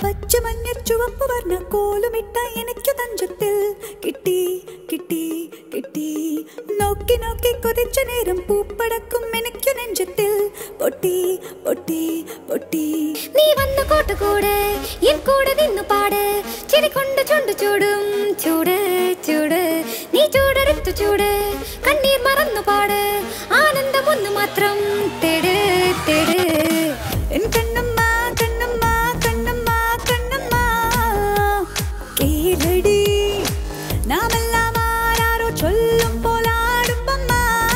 പച്ചമഞ്ഞ ചുവപ്പ് വർണ്ണ കോലുമിട്ട എനിക്ക് തഞ്ചത്തിൽ കിട്ടി കിട്ടി കിട്ടി നോക്കി നോക്കി കൊതിച്ച നേരം പൂപ്പടക്കും എനിക്ക് നെഞ്ചത്തിൽ പൊട്ടി പൊട്ടി പൊട്ടി നീ വന്ന കൂട്ടുകൂട് എൻ കൂടെ നിന്നു പാട് ചിരി കൊണ്ട് ചുണ്ട് ചൂടും ചൂട് ചൂട് നീ ചൂടെടുത്തു ചൂട് കണ്ണീർ മറന്നു പാട് ആനന്ദം ഒന്ന് മാത്രം തേട് തേട് എൻ കണ്ണമ്മ കണ്ണമ്മ കണ്ണമ്മ കണ്ണമ്മ കേളടി നാമെല്ലാം ആരാരോ ചൊല്ലും പോലാടുമ്പമ്മ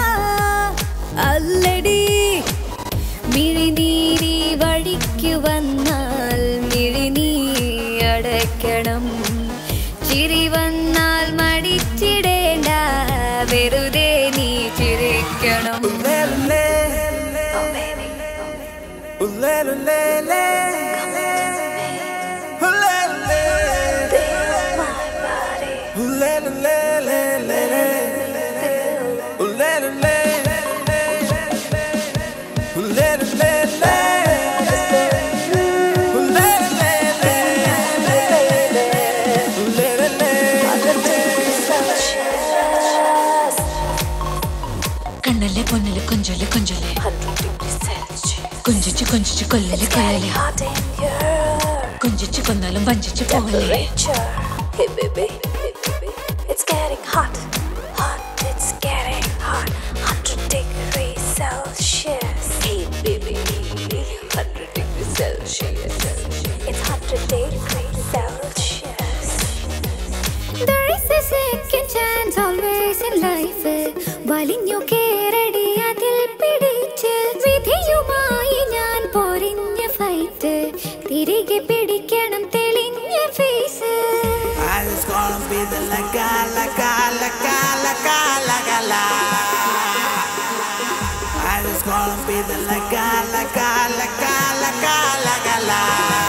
അല്ലടി മിഴിനീരി വഴിക്കു വന്നാൽ മിഴിനീ അടയ്ക്കണം ചിരി വന്നാൽ മടിച്ചിടേണ്ട വെറുതെ നീ ചിരിക്കണം കണ്ണല്ലേ പൊന്നല് കൊഞ്ചല് കൊഞ്ചല് കൊഞ്ചിച്ച് കൊഞ്ചിച്ച് കൊല്ലല് കൊല്ലല് കൊഞ്ചിച്ച് കൊന്നാലും വഞ്ചിച്ച് പോകലേ Hey baby, hey baby, it's getting hot, hot, it's getting hot, 100 degrees Celsius. Hey baby, 100 degrees Celsius. It's 100 degrees Celsius. There is a second chance always in life. വലിഞ്ഞു കേറടി അതിൽ പിടിച്ച് വിധിയുമായി ഞാൻ പൊരിഞ്ഞ ഫൈറ്റ് തിരികെ പിടിക്കണം തെളിഞ്ഞ face I just gonna be the la ga la ga la ga la ga la ga la. I just gonna be the la ga la ga la ga la ga la ga la.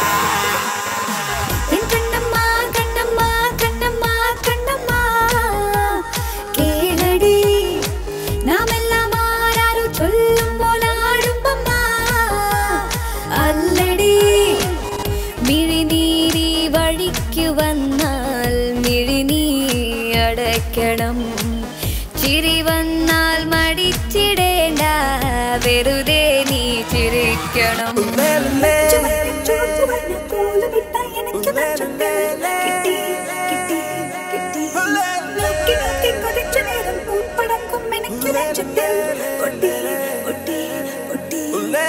എൻ കണ്ണമ്മ കണ്ണമ്മ കണ്ണമ്മ കണ്ണമ്മ കേളടി നാമെല്ലാം ആരാരോ ചൊല്ലും പോലാടുമ്പമ്മ അല്ലടി മിഴിനീരി വഴിക്കു വന്നാൽ മിഴിനീ അടയ്ക്കണം ചിരി വന്നാൽ മടിച്ചിടേണ്ട വെറുതെ നീ ചിരിക്കണം പച്ചമഞ്ഞ ചുവപ്പ് വർണ്ണ കോലുമിട്ട എനിക്ക് തഞ്ചത്തിൽ കിട്ടി കിട്ടി കിട്ടി നോക്കി നോക്കി കൊതിച്ച നേരം പൂപ്പടക്കും എനിക്ക് നെഞ്ചത്തിൽ പൊട്ടി പൊട്ടി പൊട്ടി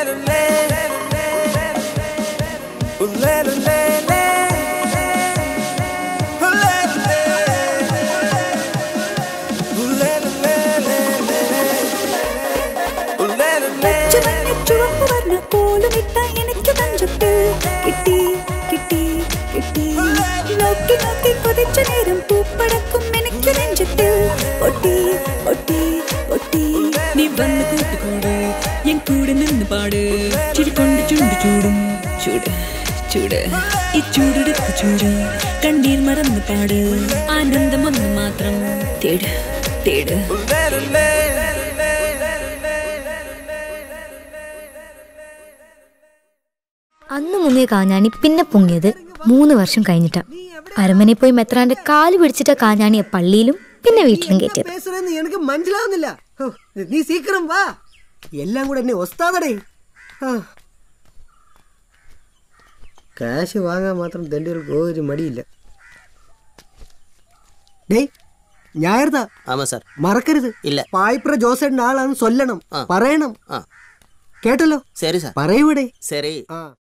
പച്ചമഞ്ഞ ചുവപ്പ് വർണ്ണ കോലുമിട്ട എനിക്ക് തഞ്ചത്തിൽ കിട്ടി കിട്ടി കിട്ടി നോക്കി നോക്കി കൊതിച്ച നേരം പൂപ്പടക്കും എനിക്ക് നെഞ്ചത്തിൽ പൊട്ടി പൊട്ടി പൊട്ടി നീ വന്ന് കൂട്ടുകൂട് എൻ കൂടെ നിന്ന് പാട് ചിരി കൊണ്ട് ചുണ്ട് ചൂടും ചൂട് ചൂട് ഈ ചൂടെടുത്ത് ചൂട് കണ്ണീർ മറന്ന് പാട് ആനന്ദം ഒന്ന് മാത്രം തേട് തേട് അന്ന് മുങ്ങിയ കാഞ്ഞാണി പിന്നെ പൊങ്ങിയത് മൂന്ന് വർഷം കഴിഞ്ഞിട്ടാ അരമനെ പോയി മെത്രാന്റെ കാല് പിടിച്ചിട്ട കാഞ്ഞാണിയെ പള്ളിയിലും പിന്നെ വീട്ടിലും കയറ്റിയത് பேசுறேன்னு எனக்கு மனசிலாവുന്നില്ല ഓ, നീ സീക്കിരം വാ എല്ലാം കൂടെ എന്നെ ഒസ്താതടേ കാശ് വാങ്ങാൻ മാത്രം തെണ്ടികൾക്ക് ഒരു മടിയില്ല ഡേയ് ഞായർതാ ஆமா சார் മറക്കരുത് ഇല്ല. പായ്പ്ര ജോസേട്ടൻ്റെ ആളാന്ന് ചൊല്ലണം ആ. പറയണം ആ. കേട്ടല്ലോ சரி சார் പറയൂടെ சரி ആ